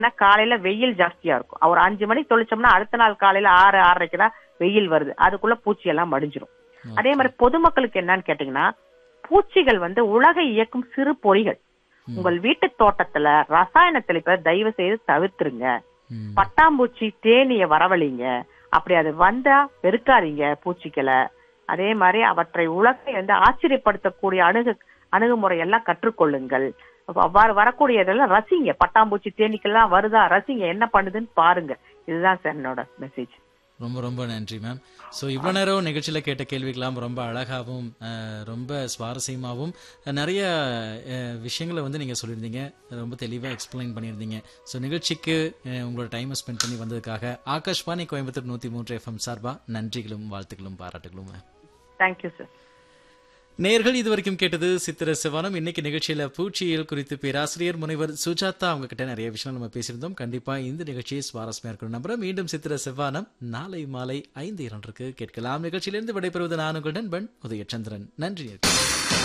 ஏன்னா காலையில வெயில் ஜாஸ்தியா இருக்கும் ஒரு அஞ்சு மணிக்கு தொளிச்சோம்னா அடுத்த நாள் காலையில ஆறு ஆறரைக்கு தான் வெயில் வருது அதுக்குள்ள பூச்சி எல்லாம் மடிஞ்சிரும் அதே மாதிரி பொதுமக்களுக்கு என்னன்னு கேட்டீங்கன்னா பூச்சிகள் வந்து உலகை இயக்கும் சிறு பொறிகள் உங்கள் வீட்டு தோட்டத்துல ரசாயன தெளிப்பை தயவு செய்து தவிர்த்துருங்க ம். பட்டாம்பூச்சி தேனிய வரவழிங்க அப்படி அது வந்தா வெறுக்காதீங்க பூச்சிகளை அதே மாதிரி அவற்றை உலகை வந்து ஆச்சரியப்படுத்தக்கூடிய அணுகு அணுகுமுறை எல்லாம் கற்றுக்கொள்ளுங்கள் அப்ப அவ்வாறு வரக்கூடியதெல்லாம் ரசிங்க பட்டாம்பூச்சி தேனீக்கெல்லாம் வருதா ரசிங்க என்ன பண்ணுதுன்னு பாருங்க இதுதான் சார் என்னோட மெசேஜ் ரொம்ப ரொம்ப நன்றி மேம் ஸோ இவ்வளோ நேரம் நிகழ்ச்சியில் கேட்ட கேள்விக்கெல்லாம் ரொம்ப அழகாகவும் அஹ், ரொம்ப சுவாரஸ்யமாகவும் அஹ், நிறைய அஹ், விஷயங்களை வந்து நீங்கள் சொல்லியிருந்தீங்க ரொம்ப தெளிவாக எக்ஸ்பிளைன் பண்ணியிருந்தீங்க ஸோ நிகழ்ச்சிக்கு அஹ், உங்களோட டைமை ஸ்பெண்ட் பண்ணி வந்ததுக்காக ஆகாஷ்வாணி கோயம்புத்தூர் நூற்றி மூன்று எஃப்எம் சார்பா நன்றிகளும் வாழ்த்துக்களும் பாராட்டுகளும் மேம் தேங்க்யூ சார் நேர்கள் இதுவரைக்கும் கேட்டது சித்திர சிவானம் இன்னைக்கு நிகழ்ச்சியில பூச்சியியல் குறித்து பேராசிரியர் முனைவர் சுஜாதா அவங்க கிட்ட நிறைய விஷயம் நம்ம பேசியிருந்தோம் கண்டிப்பா இந்த நிகழ்ச்சியை சுவாரஸ்யமா இருக்கணும் நம்புறேன் மீண்டும் சித்திர சிவானம் நாளை மாலை ஐந்து இரண்டுக்கு கேட்கலாம் நிகழ்ச்சியிலிருந்து விடைபெறுவது நான் உங்கள் நண்பன் உதயச்சந்திரன் நன்றி நேயர்களே.